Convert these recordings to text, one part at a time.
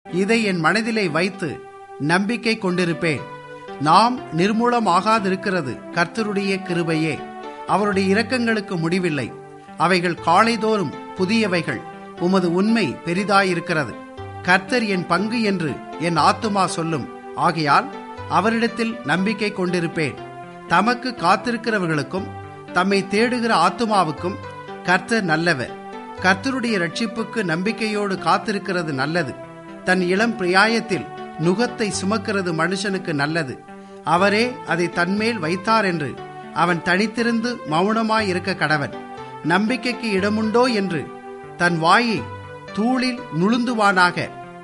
இதை என் மனதிலே வைத்து நம்பிக்கை கொண்டிருப்பேன் நாம் நிர்மூலமாகாதிருக்கிறது கர்த்தருடைய கிருபையே அவருடைய இரக்கங்களுக்கு முடிவில்லை அவைகள் காலைதோறும் புதியவைகள் உமது உண்மை பெரிதாயிருக்கிறது கர்த்தர் என் பங்கு என்று என் ஆத்துமா சொல்லும் ஆகையால் அவரிடத்தில் நம்பிக்கை கொண்டிருப்பேன் தமக்கு காத்திருக்கிறவர்களுக்கும் தம்மை தேடுகிற ஆத்துமாவுக்கும் கர்த்தர் நல்லவர் கர்த்தருடைய ரட்சிப்புக்கு நம்பிக்கையோடு காத்திருக்கிறது நல்லது தன் இளம் பிரியாயத்தில் நுகத்தை சுமக்கிறது மனுஷனுக்கு நல்லது அவரே அதை தன்மேல் வைத்தார் என்று அவன் தனித்திருந்து மௌனமாயிருக்க கடவன் நம்பிக்கைக்கு இடமுண்டோ என்று தன் வாயை தூளில் நுழுந்துவானாக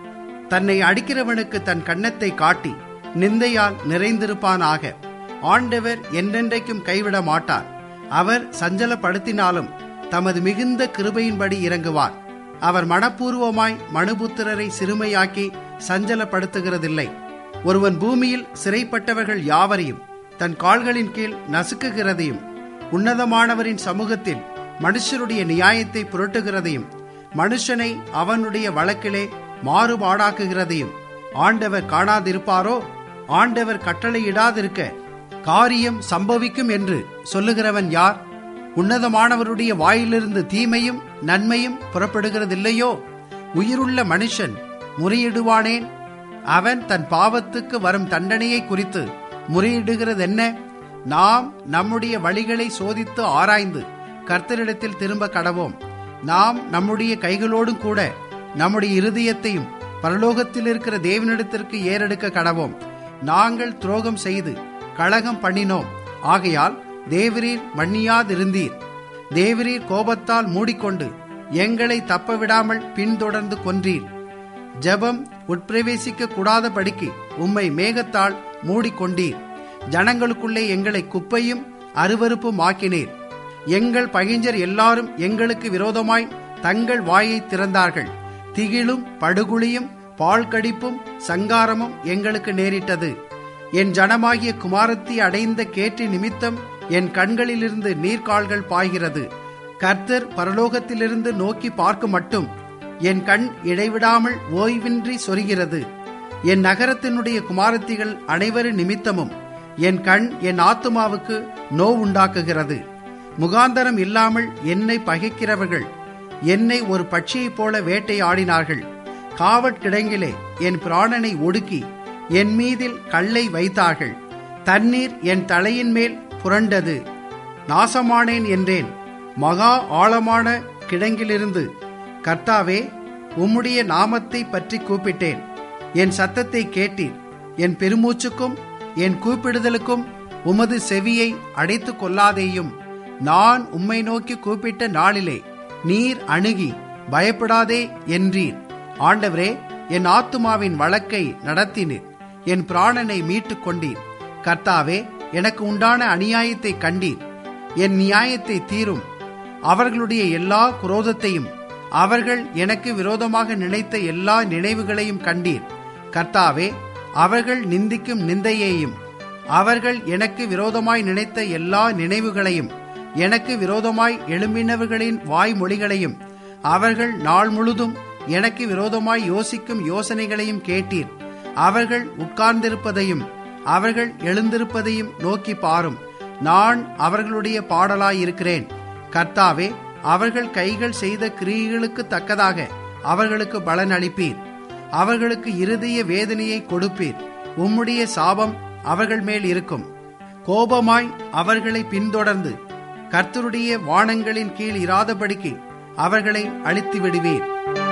தன்னை அடிக்கிறவனுக்கு தன் கன்னத்தை காட்டி நிந்தையால் நிறைந்திருப்பானாக ஆண்டவர் என்றென்றைக்கும் கைவிட மாட்டார் அவர் சஞ்சலப்படுத்தினாலும் தமது மிகுந்த கிருபையின்படி இறங்குவார் அவர் மனப்பூர்வமாய் மனுபுத்திரரை சிறுமையாக்கி சஞ்சலப்படுத்துகிறதில்லை ஒருவன் பூமியில் சிறைப்பட்டவர்கள் யாவரையும் தன் கால்களின் கீழ் நசுக்குகிறதையும் உன்னதமானவரின் சமூகத்தில் மனுஷருடைய நியாயத்தை புரட்டுகிறதையும் மனுஷனை அவனுடைய வழக்கிலே மாறுபாடாக்குகிறதையும் ஆண்டவர் காணாதிருப்பாரோ ஆண்டவர் கட்டளையிடாதிருக்க காரியம் சம்பவிக்கும் என்று சொல்லுகிறவன் யார் உன்னதமானவருடைய வாயிலிருந்து தீமையும் நன்மையும் புறப்படுகிறதில்லையோ உயிருள்ள மனுஷன் முறையிடுவானேன் அவன் தன் பாவத்துக்கு வரும் தண்டனையை குறித்து முறையிடுகிறதென்ன நாம் நம்முடைய வழிகளை சோதித்து ஆராய்ந்து கர்த்தரிடத்தில் திரும்ப கடவோம் நாம் நம்முடைய கைகளோடும் கூட நம்முடைய இருதயத்தையும் பரலோகத்தில் இருக்கிற தேவனிடத்திற்கு ஏறெடுக்க கடவோம் நாங்கள் துரோகம் செய்து கழகம் பண்ணினோம் ஆகையால் தேவரீர் மன்னியாதிருந்தீர் தேவரீர் கோபத்தால் மூடிக்கொண்டு எங்களை தப்ப விடாமல் பின்தொடர்ந்து கொன்றீர் ஜெபம் உட்பிரவேசிக்க கூடாதபடிக்கு உம்மை மேகத்தால் மூடிக்கொண்டீர் ஜனங்களுக்குள்ளே எங்களை குப்பையும் அருவருப்பும் ஆக்கினீர் எங்கள் பகிஞ்சர் எல்லாரும் எங்களுக்கு விரோதமாய் தங்கள் வாயை திறந்தார்கள் திகிலும் படுகுழியும் பால் கடிப்பும் சங்காரமும் எங்களுக்கு நேரிட்டது என் ஜனமாகிய குமாரத்தி அடைந்த கேட்டு நிமித்தம் என் கண்களிலிருந்து நீர்க்கால்கள் பாய்கிறது கர்த்தர் பரலோகத்திலிருந்து நோக்கி பார்க்க மட்டும் என் கண் இடைவிடாமல் ஓய்வின்றி சொரிகிறது என் நகரத்தினுடைய குமாரத்திகள் அனைவரின் நிமித்தமும் என் கண் என் ஆத்துமாவுக்கு நோவுண்டாக்குகிறது முகாந்தரம் இல்லாமல் என்னை பகைக்கிறவர்கள் என்னை ஒரு பட்சியைப் போல வேட்டையாடினார்கள் காவற்கிடங்கிலே என் பிராணனை ஒடுக்கி என் மீதில் கல்லை வைத்தார்கள் தண்ணீர் என் தலையின் மேல் புரண்டது நாசமானேன் என்றேன் மகா ஆழமான கிடங்கிலிருந்து கர்த்தாவே உம்முடைய நாமத்தை பற்றி கூப்பிட்டேன் என் சத்தத்தை கேட்டீர் என் பெருமூச்சுக்கும் என் கூப்பிடுதலுக்கும் உமது செவியை அடைத்து கொள்ளாதேயும் நான் உம்மை நோக்கி கூப்பிட்ட நாளிலே நீர் அணுகி பயப்படாதே என்றீர் ஆண்டவரே என் ஆத்துமாவின் வழக்கை நடத்தினீர் என் பிராணனை மீட்டுக் கொண்டீர் கர்த்தாவே எனக்கு உண்டான அநியாயத்தை கண்டீர் என் நியாயத்தை தீரும் அவர்களுடைய எல்லா குரோதத்தையும் அவர்கள் எனக்கு விரோதமாக நினைத்த எல்லா நினைவுகளையும் கண்டீர் கர்த்தாவே அவர்கள் நிந்திக்கும் நிந்தையையும் அவர்கள் எனக்கு விரோதமாய் நினைத்த எல்லா நினைவுகளையும் எனக்கு விரோதமாய் எழும்பினவர்களின் வாய்மொழிகளையும் அவர்கள் நாள் முழுதும் எனக்கு விரோதமாய் யோசிக்கும் யோசனைகளையும் கேட்டீர் அவர்கள் உட்கார்ந்திருப்பதையும் அவர்கள் எழுந்திருப்பதையும் நோக்கி பாரும் நான் அவர்களுடைய பாடலாயிருக்கிறேன் கர்த்தாவே அவர்கள் கைகள் செய்த கிரியைகளுக்கு தக்கதாக அவர்களுக்கு பலன் அளிப்பீர் அவர்களுக்கு இருதய வேதனையை கொடுப்பீர் உம்முடைய சாபம் அவர்கள் மேல் இருக்கும் கோபமாய் அவர்களை பின்தொடர்ந்து கர்த்தருடைய வானங்களின் கீழ் இராதபடிக்கு அவர்களை அழித்து விடுவீர்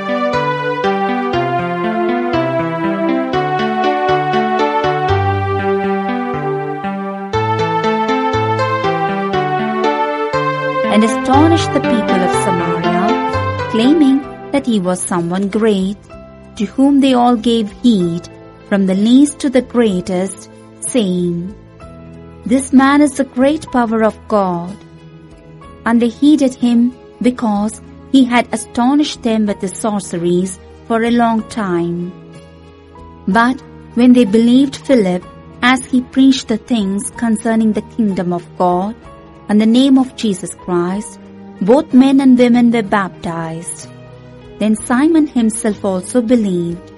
and astonished the people of Samaria, claiming that he was someone great, to whom they all gave heed, from the least to the greatest, saying, This man is the great power of God. And they heeded him because he had astonished them with his sorceries for a long time. But when they believed Philip as he preached the things concerning the kingdom of God and the name of Jesus Christ, both men and women were baptized. Then Simon himself also believed,